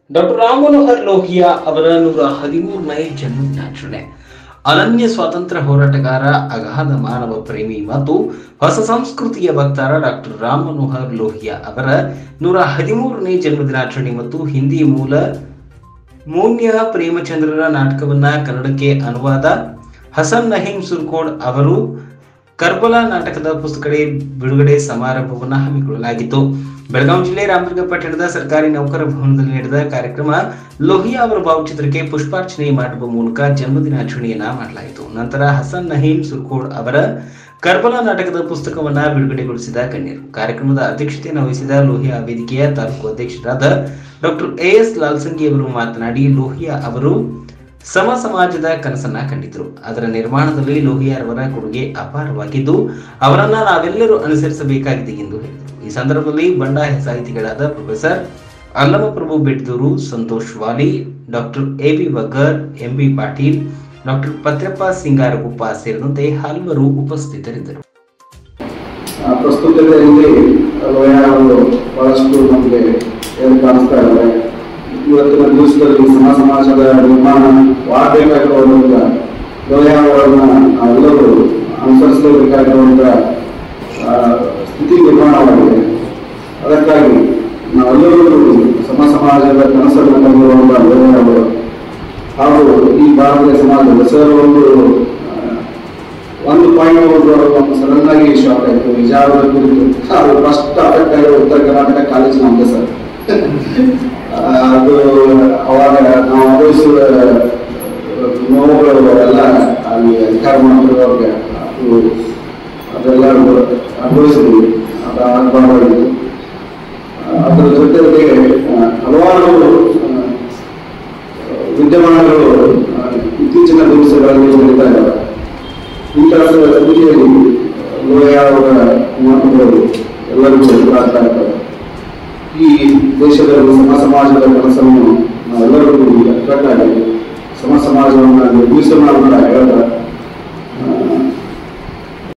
doctor Ram Manohar Lohia ಅವರ ನೂರ ಹದಿಮೂರನೇ ಜನ್ಮದಿನಾಚರಣೆ ಅನನ್ಯ ಸ್ವಾತಂತ್ರ್ಯ ಹೋರಾಟಗಾರ ಅಗಾಧ ಮಾನವ ಪ್ರೇಮಿ ಮತ್ತು ಹೊಸ ಸಂಸ್ಕೃತಿಯ ವಕ್ತಾರ ಡಾಕ್ಟರ್ ರಾಮ್ ಮನೋಹರ್ ಲೋಹಿಯಾ ಅವರ ನೂರ ಹದಿಮೂರನೇ ಜನ್ಮದಿನಾಚರಣೆ ಮತ್ತು ಹಿಂದಿ ಮೂಲ ಮೌನ್ಯ ಪ್ರೇಮಚಂದ್ರರ ನಾಟಕವನ್ನ ಕನ್ನಡಕ್ಕೆ ಅನುವಾದ ಹಸನ್ ನಹೀಂ ಸುರ್ಕೋಡ್ ಅವರು ಕರ್ಬಲಾ ನಾಟಕದ ಪುಸ್ತಕ ಬಿಡುಗಡೆ ಸಮಾರಂಭವನ್ನು ಹಮ್ಮಿಕೊಳ್ಳಲಾಗಿತ್ತು ಬೆಳಗಾವಿ ಜಿಲ್ಲೆ ರಾಮದುರ್ಗ ಪಟ್ಟಣದ ಸರ್ಕಾರಿ ನೌಕರ ಭವನದಲ್ಲಿ ನಡೆದ ಕಾರ್ಯಕ್ರಮ ಲೋಹಿಯಾ ಅವರ ಭಾವಚಿತ್ರಕ್ಕೆ ಪುಷ್ಪಾರ್ಚನೆ ಮಾಡುವ ಮೂಲಕ ಜನ್ಮದಿನಾಚರಣೆಯನ್ನ ಮಾಡಲಾಯಿತು ನಂತರ ಹಸನ್ ನಹೀಂ ಸುರ್ಕೋಡ್ ಅವರ ಕರ್ಬಲಾ ನಾಟಕದ ಪುಸ್ತಕವನ್ನ ಬಿಡುಗಡೆಗೊಳಿಸಿದ ಗಣ್ಯರು ಕಾರ್ಯಕ್ರಮದ ಅಧ್ಯಕ್ಷತೆಯನ್ನು ವಹಿಸಿದ ಲೋಹಿಯಾ ವೇದಿಕೆಯ ತಾಲೂಕು ಅಧ್ಯಕ್ಷರಾದ ಡಾಕ್ಟರ್ ಎ ಎಸ್ ಲಾಲ್ಸಂಗಿ ಅವರು ಮಾತನಾಡಿ ಲೋಹಿಯಾ ಅವರು ಸಮ ಸಮಾಜದ ಕನಸನ್ನ ಕಂಡಿದ್ರು ಅದರ ನಿರ್ಮಾಣದಲ್ಲಿ ಲೋಹಿಯಾರವರ ಕೊಡುಗೆ ಅಪಾರವಾಗಿದ್ದು ಅವರನ್ನ ನಾವೆಲ್ಲರೂ ಅನುಸರಿಸಬೇಕಾಗಿದೆ ಎಂದು ಹೇಳಿದರು ಈ ಸಂದರ್ಭದಲ್ಲಿ ಬಂಡಾಯ ಸಾಹಿತಿಗಳಾದ professor Allamaprabhu Bettaduru Santosh Vali doctor A B Vaggar M B Patil doctor Patrappa Singaraguppa ಸೇರಿದಂತೆ ಹಲವರು ಉಪಸ್ಥಿತರಿದ್ದರು ಆ ಪ್ರಸ್ತುತತೆಯಲ್ಲಿ ಲೋಯ ಅವರು ಬಹಳಷ್ಟು ನಮಗೆ ಎದ್ದು ಕಾಣಿಸ್ತಾ ಇದ್ದಾರೆ ಇವತ್ತಿನ ದಿವಸದಲ್ಲಿ ಸಮ ಸಮಾಜದ ನಿರ್ಮಾಣವಾಗಬೇಕಾಗಿರುವಂಥ ಲೋಯ ಅವರನ್ನ ನಾವೆಲ್ಲರೂ ಅನುಸರಿಸಲೇಬೇಕಾಗಿರುವಂಥ ಆ, ಸ್ಥಿತಿ ನಿರ್ಮಾಣವಾಗಿದೆ ಅದಕ್ಕಾಗಿ ನಾವೆಲ್ಲರೂ ಸಮ ಸಮಾಜದ ಕನಸನ್ನು ಕಂಡಿರುವಂಥ ಲೋಯ ಅವರು ಹಾಗೂ ಈ ಭಾರತೀಯ ಸಮಾಜದ ಸರ್ ಒಂದು ಆ, ಒಂದು ಪಾಯಿಂಟ್ ಒಂದು ಸಡನ್ ಆಗಿ ಶಾಕ್ ಆಯ್ತು ವಿಜಯವಾಡ ಕುರಿತು ಅದು ಫಸ್ಟ್ ಅಫೆಕ್ಟ್ ಆಗಿರೋ ಉತ್ತರ ಕರ್ನಾಟಕ ಕಾಲೇಜ್ ನಮ್ದೆ ಸರ್ ಅದು ಅವಾಗ ನಾವು ಅನುಭವಿಸುವ ನೋವುಗಳು ಅವೆಲ್ಲ ಅಲ್ಲಿ ಅಧಿಕಾರ ಮಾಡಿರೋರಿಗೆ ಅದು ಅದೆಲ್ಲ ಅನುಭವಿಸಿದ್ವಿ ಅದು ಆಗಬಾರ್ದಾಗಿತ್ತು ಅದರ ಜೊತೆಗೆ ಆ, ಹಲವಾರು ಆ, ವಿದ್ಯಮಾನಗಳು ಆ, ಇತ್ತೀಚಿನ ದಿವಸಗಳಲ್ಲಿ ನಡೀತಾ ಇದ್ದಾವೆ ಇಂತಹ ಸ್ಥಿತಿಯಲ್ಲಿ ಲೋಯ ಅವರ ಮಾತುಗಳು ಎಲ್ಲರಿಗೂ ಎದುರಾಗ್ತಾ ಇರ್ತವೆ ಈ ದೇಶದಲ್ಲಿ ಸಮ ಸಮಾಜದ ಕೆಲಸವನ್ನು ನಾವೆಲ್ಲರಿಗೂ ಒಗ್ಗಟ್ಟಾಗಿ ಸಮ ಸಮಾಜವನ್ನು ನಿರ್ಮಿಸೋಣ ಅಂತ ಹೇಳ್ತಾ